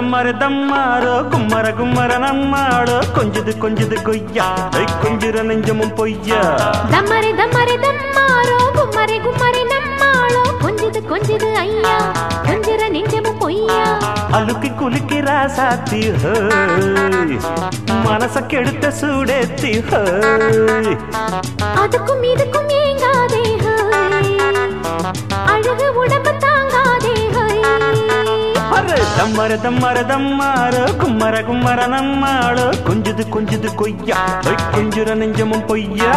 தம்மரு தம்மாரோ கும்மர கும்மர நம்மாளோ கொஞ்சது கொஞ்சது கொய்யா ஐ, கொஞ்சுற நெஞ்சமும் பொய்யா தம்மரை தம்மரை தம்மாரோ கும்மரை கும்மரை நம்மாளோ கொஞ்சது கொஞ்சது ஐயா கொஞ்சர நெஞ்சமும் பொய்யா அலுக்கி குலுக்கி ராசாத்தி ஹோய் மனச கெடுத்த சூடேத்தி ஹோய் அதுக்கும் இதுக்கும் ஏங்காதே ஹோய். அழகு உடம்பு தாங்காதே ஹோய். அரே தம்மர தம்மர தம்மாரோ கும்மர கும்மர நம்மாளோ கொஞ்சது கொஞ்சது கொய்யா ஐ, கொஞ்சுற நெஞ்சமும் பொய்யா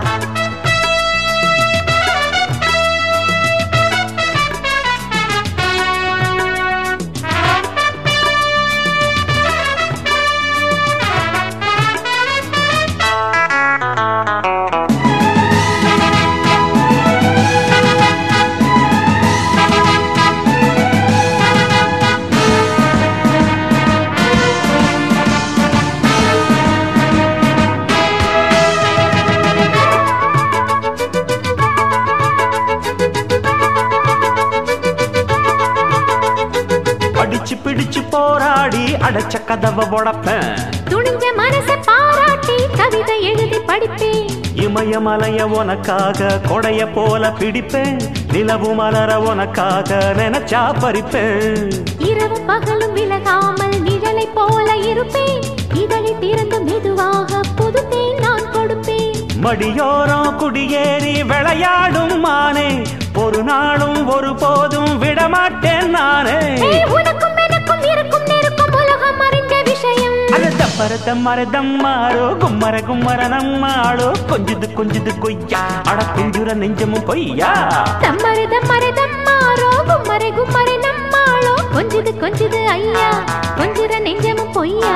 அடிச்சு பிடிச்சு போராடி அடைச்ச கதவை உடப்பேன் துணிஞ்ச மனசை பாராட்டி கவிதை எழுதி படிப்பேன் இமயமலைய உனக்காக கொடைய போல பிடிப்பேன் நிலவு மலர உனக்காக நினைச்சா பறிப்பேன் இரவும் பகலும் விலகாமல் நிழலை போல இருப்பேன் இதழை திறந்து மெதுவாக புதுத்தேன் நான் கொடுப்பேன் மடியோரம் குடியேறி விளையாடும் மானே ஒரு நாளும் ஒரு போதும் விடமாட்டேன் நானே ஏய், உனக்கும் எனக்கும் இருக்கும் நெருக்கும் உலகம் அறிந்த விஷயம் தப்பரத்தம் மரதம் மாறோ கும்மர கும்மர நம்மாளோ கொஞ்சது கொஞ்சது கொய்யா அட குஞ்சுர நெஞ்சமும் பொய்யா தம்மரு தம்மரு தம்மாரோ கும்மரை கும்மரை நம்மாளோ கொஞ்சது கொஞ்சது ஐயா கொஞ்சுற நெஞ்சமும் பொய்யா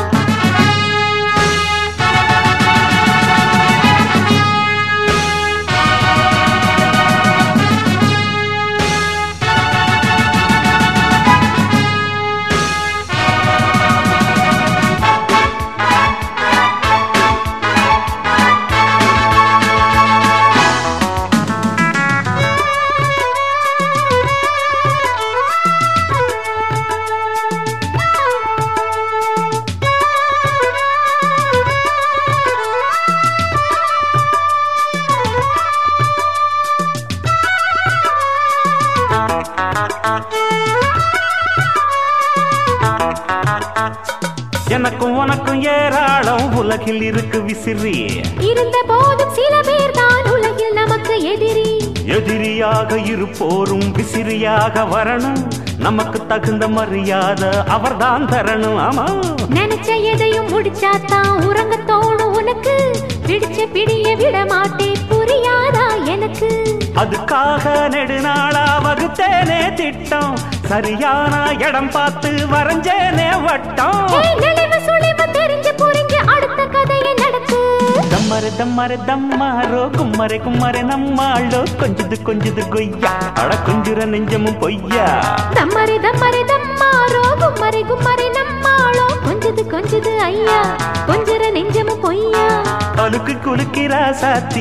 எனக்கும் உனக்கும் ஏராளம் உலகில் இருக்கு விசிறி இருந்த போதும் சில பேர் தான் உலகில் நமக்கு எதிரி எதிரியாக இருப்போரும் விசிறியாக வரணும் நமக்கு தகுந்த மரியாதை அவர்தான் தரணும் ஆமா நினைச்ச எதையும் முடிச்சாதான் உறங்க தோணும் உனக்கு பிடிச்ச பிடிய விட மாட்டேன் புரியாதா எனக்கு அதுக்காக நெடுநாளா வகுத்தேனே திட்டம் சரியான இடம் பார்த்து வரைஞ்சேனே வட்டம் ஏய், நெளிவு சுழிவு தெரிஞ்சு புரிஞ்சு அடுத்த கதையை நடத்து தம்மரு தம்மரு தம்மாரோ கும்மரை கும்மரை நம்மாளோ கொஞ்சது கொஞ்சது கொய்யா அட கொஞ்சுற நெஞ்சமும் பொய்யா தம்மரி தம்மரி தம்மாரோ கும்மரி கும்மரி நம்மாளோ கொஞ்சது கொஞ்சது ஐயா கொஞ்சர நெஞ்சமும் பொய்யா அழுக்கு குலுக்கிறா சாத்தி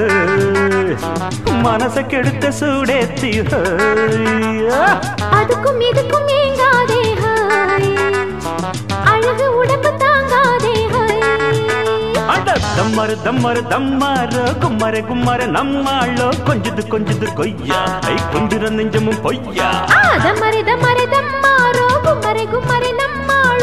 மனச கெடுத்த சூடேத்தி அதுக்கும் இதுக்கும் ஏங்காதே ஹாய் அழகு உடம்பு தாங்காதே ஹாய் அட தம்மரு தம்மரு தம்மாரோ கும்மரை கும்மரை நம்மாளோ கொஞ்சது கொஞ்சது கொய்யா ஐ கொஞ்சுற நெஞ்சமும் பொய்யா ஆ தம்மரி தம்மரி தம்மாரோ கும்மரி கும்மரி நம்மாளோ